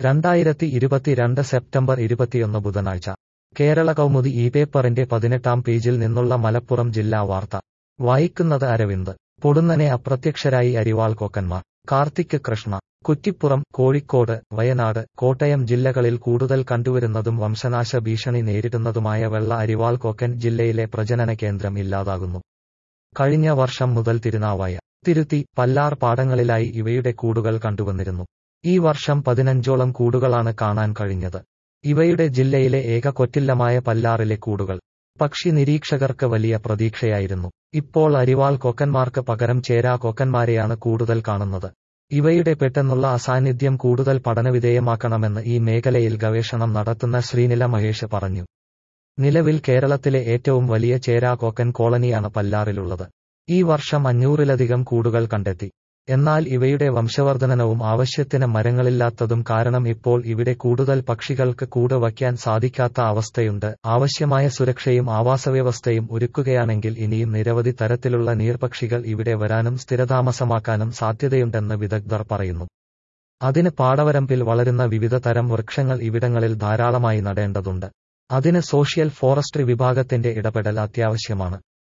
രണ്ടായിരത്തി ഇരുപത്തിരണ്ട് സെപ്റ്റംബർ ഇരുപത്തിയൊന്ന് ബുധനാഴ്ച കേരള കൗമുദി ഈ പേപ്പറിന്റെ പതിനെട്ടാം പേജിൽ നിന്നുള്ള മലപ്പുറം ജില്ലാ വാർത്ത വായിക്കുന്നത് അരവിന്ദ് പൊടുന്നനെ അപ്രത്യക്ഷരായി അരിവാൾ കോക്കന്മാർ കാർത്തിക് കൃഷ്ണ കുറ്റിപ്പുറം കോഴിക്കോട് വയനാട് കോട്ടയം ജില്ലകളിൽ കൂടുതൽ കണ്ടുവരുന്നതും വംശനാശ ഭീഷണി നേരിടുന്നതുമായ വെള്ള അരിവാൾ കോക്കൻ ജില്ലയിലെ പ്രജനന കേന്ദ്രം ഇല്ലാതാകുന്നു കഴിഞ്ഞ വർഷം മുതൽ തിരുനാവായ തിരുത്തി പല്ലാർ പാടങ്ങളിലായി ഇവയുടെ കൂടുകൾ കണ്ടുവന്നിരുന്നു ഈ വർഷം പതിനഞ്ചോളം കൂടുകളാണ് കാണാൻ കഴിഞ്ഞത് ഇവയുടെ ജില്ലയിലെ ഏക കൊറ്റില്ലമായ പല്ലാറിലെ കൂടുകൾ പക്ഷി നിരീക്ഷകർക്ക് വലിയ പ്രതീക്ഷയായിരുന്നു ഇപ്പോൾ അരിവാൾ കൊക്കന്മാർക്ക് പകരം ചേരാ കൊക്കന്മാരെയാണ് കൂടുതൽ കാണുന്നത് ഇവയുടെ പെട്ടെന്നുള്ള അസാന്നിധ്യം കൂടുതൽ പഠനവിധേയമാക്കണമെന്ന് ഈ മേഖലയിൽ ഗവേഷണം നടത്തുന്ന ശ്രീനില മഹേഷ് പറഞ്ഞു നിലവിൽ കേരളത്തിലെ ഏറ്റവും വലിയ ചേരാ കോക്കൻ കോളനിയാണ് പല്ലാറിലുള്ളത് ഈ വർഷം അഞ്ഞൂറിലധികം കൂടുകൾ കണ്ടെത്തി എന്നാൽ ഇവയുടെ വംശവർദ്ധനവും ആവശ്യത്തിന് മരങ്ങളില്ലാത്തതും കാരണം ഇപ്പോൾ ഇവിടെ കൂടുതൽ പക്ഷികൾക്ക് കൂട് വയ്ക്കാൻ സാധിക്കാത്ത അവസ്ഥയുണ്ട് ആവശ്യമായ സുരക്ഷയും ആവാസവ്യവസ്ഥയും ഒരുക്കുകയാണെങ്കിൽ ഇനിയും നിരവധി തരത്തിലുള്ള നീർപക്ഷികൾ ഇവിടെ വരാനും സ്ഥിരതാമസമാക്കാനും സാധ്യതയുണ്ടെന്ന് വിദഗ്ധർ പറയുന്നു അതിന് പാടവരമ്പിൽ വളരുന്ന വിവിധ തരം വൃക്ഷങ്ങൾ ഇവിടങ്ങളിൽ ധാരാളമായി നടേണ്ടതുണ്ട് അതിന് സോഷ്യൽ ഫോറസ്ട്രി വിഭാഗത്തിന്റെ ഇടപെടൽ അത്യാവശ്യമാണ്